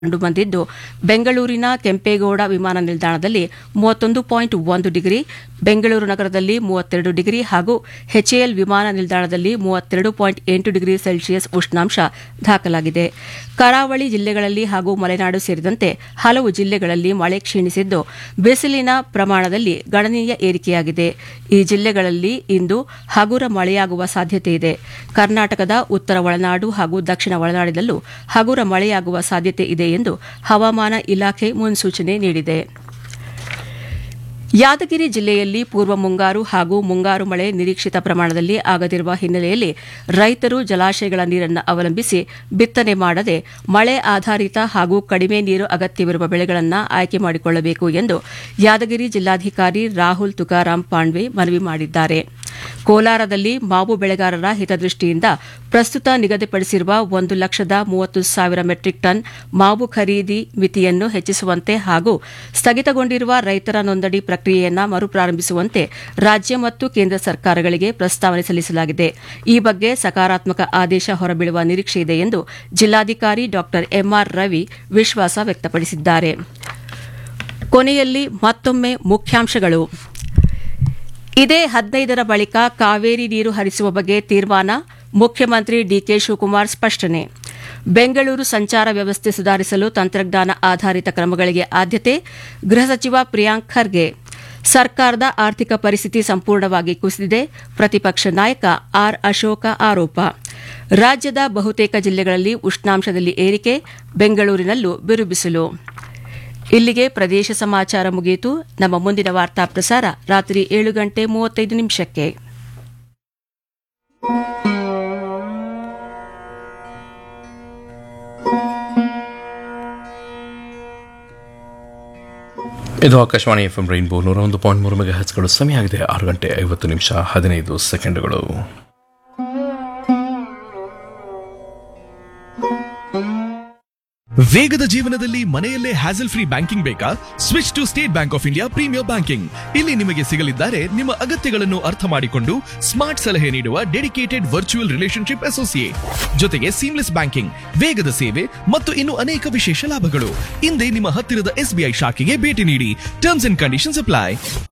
ಕಂಡುಬಂದಿದ್ದು ಬೆಂಗಳೂರಿನ ಕೆಂಪೇಗೌಡ ವಿಮಾನ ನಿಲ್ದಾಣದಲ್ಲಿ ಮೂವತ್ತೊಂದು ಪಾಯಿಂಟ್ ಒಂದು ಡಿಗ್ರಿ ಬೆಂಗಳೂರು ನಗರದಲ್ಲಿ ಮೂವತ್ತೆರಡು ಡಿಗ್ರಿ ಹಾಗೂ ಎಚ್ಎಎಲ್ ವಿಮಾನ ನಿಲ್ದಾಣದಲ್ಲಿ ಮೂವತ್ತೆರಡು ಪಾಯಿಂಟ್ ಎಂಟು ಡಿಗ್ರಿ ಸೆಲ್ಸಿಯಸ್ ಉಷ್ಣಾಂಶ ದಾಖಲಾಗಿದೆ ಕರಾವಳಿ ಜಿಲ್ಲೆಗಳಲ್ಲಿ ಹಾಗೂ ಮಲೆನಾಡು ಸೇರಿದಂತೆ ಹಲವು ಜಿಲ್ಲೆಗಳಲ್ಲಿ ಮಳೆ ಕ್ಷೀಣಿಸಿದ್ದು ಬಿಸಿಲಿನ ಪ್ರಮಾಣದಲ್ಲಿ ಗಣನೀಯ ಏರಿಕೆಯಾಗಿದೆ ಈ ಜಿಲ್ಲೆಗಳಲ್ಲಿ ಇಂದು ಹಗುರ ಮಳೆಯಾಗುವ ಸಾಧ್ಯತೆ ಇದೆ ಕರ್ನಾಟಕದ ಉತ್ತರ ಒಳನಾಡು ಹಾಗೂ ದಕ್ಷಿಣ ಒಳನಾಡಿನಲ್ಲೂ ಹಗುರ ಮಳೆಯಾಗುವ ಸಾಧ್ಯತೆ ಇದೆ ಎಂದು ಹವಾಮಾನ ಇಲಾಖೆ ಮುನ್ಸೂಚನೆ ನೀಡಿದೆ ಯಾದಗಿರಿ ಜಿಲ್ಲೆಯಲ್ಲಿ ಪೂರ್ವ ಮುಂಗಾರು ಹಾಗೂ ಮುಂಗಾರು ಮಳೆ ನಿರೀಕ್ಷಿತ ಪ್ರಮಾಣದಲ್ಲಿ ಆಗದಿರುವ ಹಿನ್ನೆಲೆಯಲ್ಲಿ ರೈತರು ಜಲಾಶಯಗಳ ನೀರನ್ನು ಅವಲಂಬಿಸಿ ಬಿತ್ತನೆ ಮಾಡದೆ ಮಳೆ ಆಧಾರಿತ ಹಾಗೂ ಕಡಿಮೆ ನೀರು ಅಗತ್ಯವಿರುವ ಬೆಳೆಗಳನ್ನು ಆಯ್ಕೆ ಮಾಡಿಕೊಳ್ಳಬೇಕು ಎಂದು ಯಾದಗಿರಿ ಜಿಲ್ಲಾಧಿಕಾರಿ ರಾಹುಲ್ ತುಕಾರಾಂ ಪಾಂಡ್ವೆ ಮನವಿ ಮಾಡಿದ್ದಾರೆ ಕೋಲಾರದಲ್ಲಿ ಮಾವು ಬೆಳೆಗಾರರ ಹಿತದೃಷ್ಟಿಯಿಂದ ಪ್ರಸ್ತುತ ನಿಗದಿಪಡಿಸಿರುವ ಒಂದು ಲಕ್ಷದ ಮೂವತ್ತು ಸಾವಿರ ಮೆಟ್ರಿಕ್ ಟನ್ ಮಾವು ಖರೀದಿ ಮಿತಿಯನ್ನು ಹೆಚ್ಚಿಸುವಂತೆ ಹಾಗೂ ಸ್ಥಗಿತಗೊಂಡಿರುವ ರೈತರ ನೋಂದಣಿ ಪ್ರಕ್ರಿಯೆಯನ್ನು ಮರುಪ್ರಾರಂಭಿಸುವಂತೆ ರಾಜ್ಯ ಮತ್ತು ಕೇಂದ್ರ ಸರ್ಕಾರಗಳಿಗೆ ಪ್ರಸ್ತಾವನೆ ಸಲ್ಲಿಸಲಾಗಿದೆ ಈ ಬಗ್ಗೆ ಸಕಾರಾತ್ಮಕ ಆದೇಶ ಹೊರಬೀಳುವ ನಿರೀಕ್ಷೆ ಇದೆ ಎಂದು ಜಿಲ್ಲಾಧಿಕಾರಿ ಡಾ ಎಂಆರ್ ರವಿ ವಿಶ್ವಾಸ ವ್ಯಕ್ತಪಡಿಸಿದ್ದಾರೆ ಕೊನೆಯಲ್ಲಿ ಮತ್ತೊಮ್ಮೆ ಮುಖ್ಯಾಂಶಗಳು ಇದೇ ಹದಿನೈದರ ಬಳಿಕ ಕಾವೇರಿ ನೀರು ಹರಿಸುವ ಬಗ್ಗೆ ತೀರ್ಮಾನ ಮುಖ್ಯಮಂತ್ರಿ ಡಿಕೆ ಶಿವಕುಮಾರ್ ಸ್ಪಷ್ಟನೆ ಬೆಂಗಳೂರು ಸಂಚಾರ ವ್ಯವಸ್ಥೆ ಸುಧಾರಿಸಲು ತಂತ್ರಜ್ಞಾನ ಆಧಾರಿತ ಕ್ರಮಗಳಿಗೆ ಆದ್ಯತೆ ಗೃಹ ಸಚಿವ ಪ್ರಿಯಾಂಕ್ ಖರ್ಗೆ ಸರ್ಕಾರದ ಆರ್ಥಿಕ ಪರಿಸ್ಥಿತಿ ಸಂಪೂರ್ಣವಾಗಿ ಕುಸಿದಿದೆ ಪ್ರತಿಪಕ್ಷ ನಾಯಕ ಆರ್ ಅಶೋಕ ಆರೋಪ ರಾಜ್ಯದ ಬಹುತೇಕ ಜಿಲ್ಲೆಗಳಲ್ಲಿ ಉಷ್ಣಾಂಶದಲ್ಲಿ ಏರಿಕೆ ಬೆಂಗಳೂರಿನಲ್ಲೂ ಬಿರುಬಿಸಿಲು ಇಲ್ಲಿಗೆ ಪ್ರದೇಶ ಸಮಾಚಾರ ಮುಗಿಯಿತು ನಮ್ಮ ಮುಂದಿನ ವಾರ್ತಾ ಪ್ರಸಾರ ರಾತ್ರಿ ಏಳು ಗಂಟೆ ಮೂವತ್ತೈದು ನಿಮಿಷಕ್ಕೆ ಇದು ಆಕಾಶವಾಣಿ ಎಫ್ ಎಂ ರೈನ್ಬೋ ನೂರ ಒಂದು ಪಾಯಿಂಟ್ ಮೂರು ಮೆಗಾ ಹಚ್ಗಳು ಸಮಯ ಆಗಿದೆ ಆರು ಗಂಟೆ ಐವತ್ತು ನಿಮಿಷ ಹದಿನೈದು ಸೆಕೆಂಡ್ಗಳು ವೇಗದ ಜೀವನದಲ್ಲಿ ಮನೆಯಲ್ಲೇ ಹ್ಯಾಸಲ್ ಫ್ರೀ ಬ್ಯಾಂಕಿಂಗ್ ಬೇಕಾ switch to state bank of India premier banking ಇಲ್ಲಿ ನಿಮಗೆ ಸಿಗಲಿದ್ದಾರೆ ನಿಮ್ಮ ಅಗತ್ಯಗಳನ್ನು ಅರ್ಥ ಮಾಡಿಕೊಂಡು ಸ್ಮಾರ್ಟ್ ಸಲಹೆ ನೀಡುವ ಡೆಡಿಕೇಟೆಡ್ ವರ್ಚುವಲ್ ರಿಲೇಶನ್ಶಿಪ್ ಅಸೋಸಿಯೇಟ್ ಜೊತೆಗೆ ಸೀಮ್ಲೆಸ್ ಬ್ಯಾಂಕಿಂಗ್ ವೇಗದ ಸೇವೆ ಮತ್ತು ಇನ್ನು ಅನೇಕ ವಿಶೇಷ ಲಾಭಗಳು ಹಿಂದೆ ನಿಮ್ಮ ಹತ್ತಿರದ ಎಸ್ಬಿಐ ಶಾಖೆಗೆ ಭೇಟಿ ನೀಡಿ ಟರ್ಮ್ಸ್ ಅಂಡ್ ಕಂಡೀಷನ್ಸ್ ಅಪ್ಲೈ